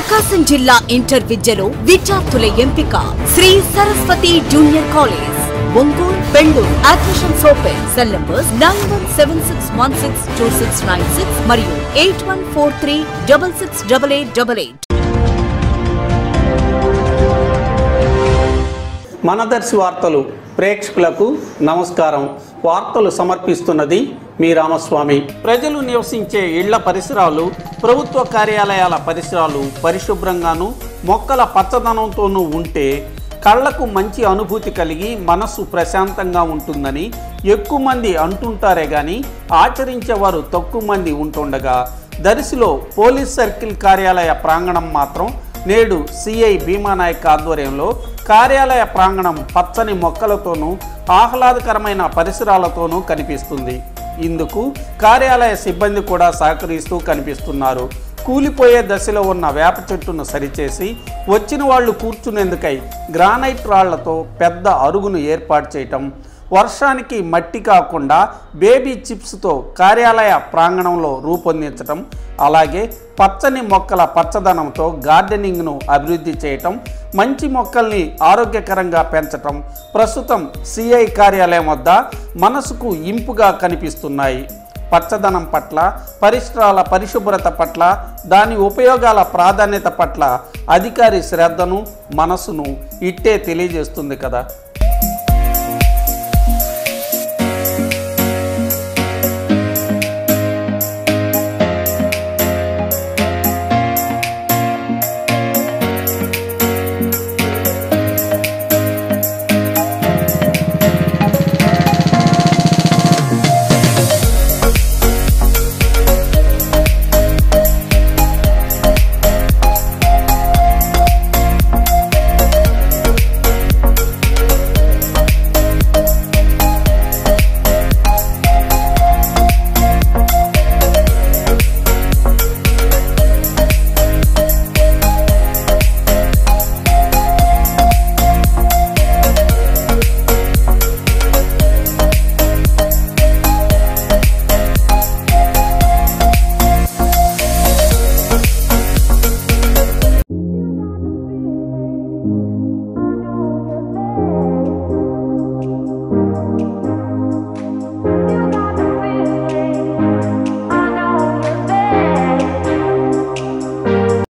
ప్రకాశం జిల్లా ఇంటర్ విద్యలో విద్యార్థుల ఎంపిక Sri Saraswati junior college Ongole Bengaluru admissions open cell numbers nine one seven six one six two six nine six మరియు eight one four three double six double eight double eight మనదర్శి వార్తలు ప్రేక్షకులకు నమస్కారం వార్తలు సమర్పిస్తున్నది మీ రామస్వామి ప్రజలు నివసించే ఇళ్ల పరిసరాలు ప్రభుత్వ కార్యాలయాల పరిసరాలు పరిశుభ్రంగాను మొక్కల పచ్చదనంతోనూ ఉంటే కళ్లకు మంచి అనుభూతి కలిగి మనస్సు ప్రశాంతంగా ఉంటుందని ఎక్కువ మంది అంటుంటారే కానీ ఆచరించేవారు తక్కువ మంది ఉంటుండగా దర్శిలో పోలీస్ సర్కిల్ కార్యాలయ ప్రాంగణం మాత్రం నేడు సిఐ భీమానాయక్ ఆధ్వర్యంలో కార్యాలయ ప్రాంగణం పచ్చని మొక్కలతోనూ ఆహ్లాదకరమైన పరిసరాలతోనూ కనిపిస్తుంది ఇందుకు కార్యాలయ సిబ్బంది కూడా సహకరిస్తూ కనిపిస్తున్నారు కూలిపోయే దశలో ఉన్న వేప చెట్టును సరిచేసి వచ్చిన వాళ్ళు కూర్చునేందుకై గ్రానైట్ రాళ్లతో పెద్ద అరుగును ఏర్పాటు చేయటం వర్షానికి మట్టి కాకుండా బేబీ చిప్స్తో కార్యాలయ ప్రాంగణంలో రూపొందించటం అలాగే పచ్చని మొక్కల పచ్చదనంతో గార్డెనింగ్ను అభివృద్ధి చేయటం మంచి మొక్కల్ని ఆరోగ్యకరంగా పెంచటం ప్రస్తుతం సిఐ కార్యాలయం వద్ద మనసుకు ఇంపుగా కనిపిస్తున్నాయి పచ్చదనం పట్ల పరిసరాల పరిశుభ్రత పట్ల దాని ఉపయోగాల ప్రాధాన్యత పట్ల అధికారి శ్రద్ధను మనసును ఇట్టే తెలియజేస్తుంది కదా